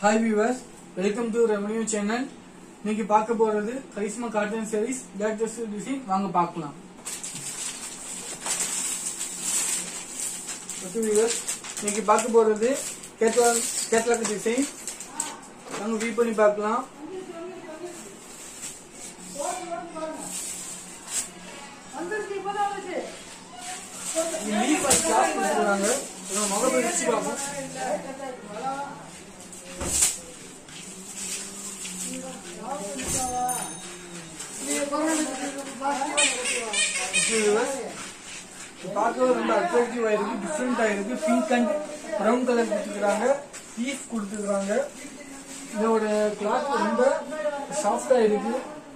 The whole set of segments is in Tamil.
hi viewers welcome to revenue channel இன்னைக்கு பார்க்க போறது Karishma cotton saris latest design வாங்க பார்க்கலாம் ஓகே வியூவர்ஸ் இன்னைக்கு பார்க்க போறது கேட்லாக் கேட்லாக் டிசைன் வாங்க வியூ பண்ணி பார்க்கலாம் லீஃப் கிளாஸ் கொடுத்துருக்காங்க முகம் வச்சு பார்ப்போம் பார்க்கவே ரொம்ப அட்ராக்டிவ் ஆயிருக்கு டிஃப்ரெண்ட் ஆயிருக்கு பிங்க் அண்ட் ப்ரௌன் கலர் கொடுத்துருக்காங்க லீஃப் கொடுத்துருக்காங்க இதோட கிளாத் ரொம்ப சாஃப்டா இருக்கு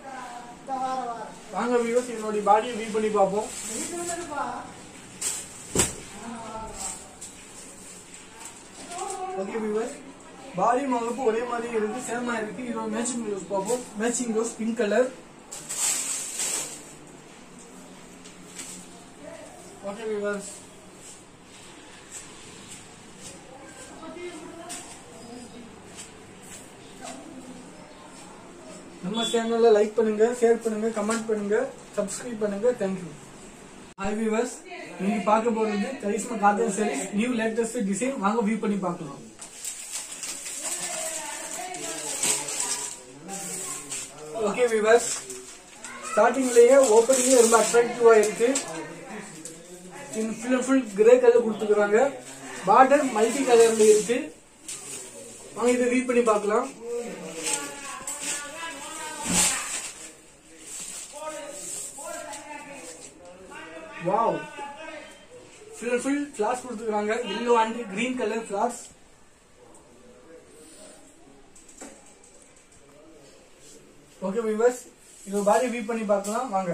வாங்க வியூஸ் என்னோட பாடியை வியூ பண்ணி பார்ப்போம் ஓகே வியூவர்ஸ் பாடி மகப்பு ஒரே மாதிரி இருக்கு சேமா இருக்கு இதோட மேட்சிங் ப்ளவுஸ் பார்ப்போம் matching blouse pink colour okay viewers நம்ம சேனல்ல லைக் பண்ணுங்க ஷேர் பண்ணுங்க கமெண்ட் பண்ணுங்க சப்ஸ்கிரைப் பண்ணுங்க தேங்க்யூ ஹாய் வியூவர்ஸ் நீங்க பார்க்க போறது Karishma cotton saris new latest design வாங்க வியூ பண்ணி பார்க்கலாம் ஓகே வியூவர்ஸ் ஸ்டார்டிங்லயே ஓப்பனிங்கே ரொம்ப அட்ராக்டிவா இருக்கு ஃபுல் ஃபுல் கிரே கலர் கொடுத்துருக்காங்க பார்டர் மல்டி கலர்ல இருக்கு வாங்க இதை ரீட் பண்ணி பார்க்கலாம் வாவ் ஃபுல் ஃபுல் ஃபிளார்ஸ் கொடுத்துருக்காங்க yellow and green colour flowers okay viewers இது பாடி வியூ பண்ணி பார்க்கலாம் வாங்க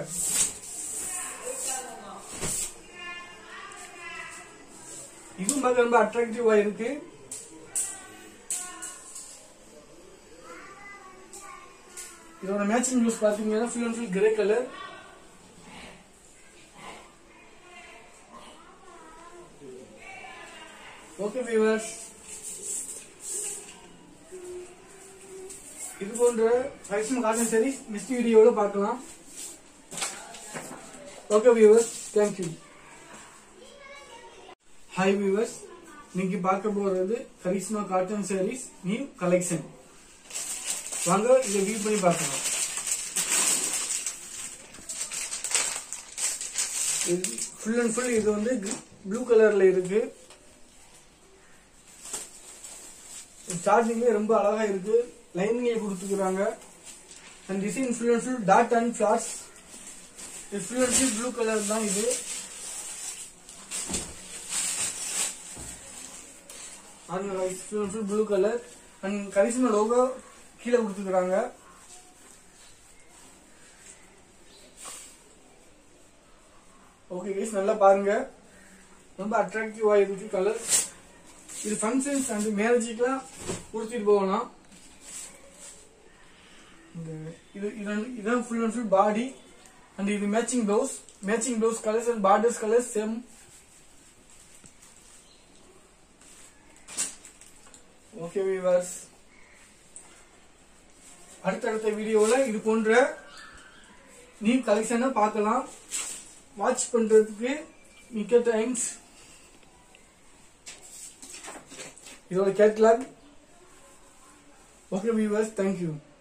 இதுவும் பார்க்க ரொம்ப அட்ராக்டிவா இருக்கு இதோட மேட்சிங் யூஸ் பாத்தீங்கன்னா full and full grey colour okay viewers இது போன்ற கரிஷ்மா காட்டன் சாரீஸ் நெக்ஸ்ட் வீடியோவில் பார்க்கலாம் okay viewers thank you hi viewers இன்னைக்கு பார்க்க போறது Karishma cotton saris new collection வாங்க இதை வியூ பண்ணி பார்க்கலாம் ஃபுல் அண்ட் ஃபுல் இது வந்து ப்ளூ கலர்ல இருக்கு சார்ஜிங்ல ரொம்ப அழகா இருக்கு லைனிங் கொடுத்துக்கிறாங்க and design full and full dot and flowers இது full and full blue colour தான் இது full and full blue colour and Karishma logo கீழே கொடுத்துக்கிறாங்க ஓகே கேஸ் நல்லா பாருங்க ரொம்ப அட்ராக்டிவா இருக்கு கலர் இது ஃபங்க்ஷன்ஸ் அண்ட் மேரேஜுக்குலாம் கொடுத்துட்டு போகலாம் இந்த இது இதான் இதான் full and full body and இது matching blouse matching blouse colours and borders colours same okay viewers அடுத்தடுத்த வீடியோவில் இது போன்ற நியூ கலெக்ஷனை பார்க்கலாம் வாட்ச் பண்றதுக்கு மிக்க தேங்க்ஸ் இதோட கேட்லாக் ஓகே வியூவர்ஸ் தேங்க்யூ